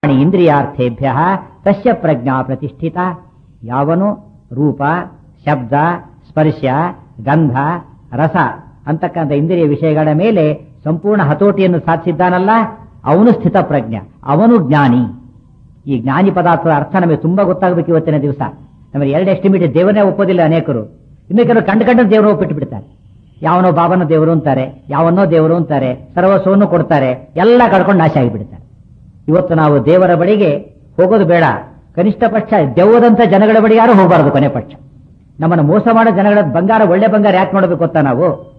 ಇಂದ್ರಿಯಾರ್ಥೇಭ್ಯ ತಸ್ಯ ಪ್ರಜ್ಞಾ ಪ್ರತಿಷ್ಠಿತ ಯಾವನು ರೂಪ ಶಬ್ದ ಸ್ಪರ್ಶ ಗಂಧ ರಸ ಅಂತಕ್ಕಂಥ ಇಂದ್ರಿಯ ವಿಷಯಗಳ ಮೇಲೆ ಸಂಪೂರ್ಣ ಹತೋಟಿಯನ್ನು ಸಾಧಿಸಿದ್ದಾನಲ್ಲ ಅವನು ಸ್ಥಿತ ಪ್ರಜ್ಞ ಅವನು ಜ್ಞಾನಿ ಈ ಜ್ಞಾನಿ ಪದಾರ್ಥದ ಅರ್ಥ ನಮಗೆ ತುಂಬಾ ಗೊತ್ತಾಗಬೇಕು ಇವತ್ತಿನ ದಿವಸ ನಮಗೆ ಎರಡು ಎಸ್ಟಿಮೇಟ್ ದೇವರೇ ಒಪ್ಪೋದಿಲ್ಲ ಅನೇಕರು ಇನ್ನು ಕೆಲವರು ಕಂಡು ಕಂಡ ದೇವರು ಒಪ್ಪಿಟ್ಟು ಬಿಡ್ತಾರೆ ಯಾವನೋ ಬಾಬನ ದೇವರು ಅಂತಾರೆ ಯಾವನೋ ದೇವರು ಅಂತಾರೆ ಸರ್ವಸ್ವವನ್ನು ಕೊಡ್ತಾರೆ ಎಲ್ಲ ಕಳ್ಕೊಂಡು ನಾಶ ಆಗಿಬಿಡ್ತಾರೆ ಇವತ್ತು ನಾವು ದೇವರ ಬಳಿಗೆ ಹೋಗೋದು ಬೇಡ ಕನಿಷ್ಠ ಪಕ್ಷ ದೆವ್ವದಂತ ಜನಗಳ ಬಳಿ ಯಾರು ಹೋಗಬಾರದು ಕೊನೆ ಪಕ್ಷ ನಮ್ಮನ್ನು ಮೋಸ ಮಾಡೋ ಜನಗಳ ಬಂಗಾರ ಒಳ್ಳೆ ಬಂಗಾರ ಯಾಕೆ ನೋಡಬೇಕು ಗೊತ್ತಾ ನಾವು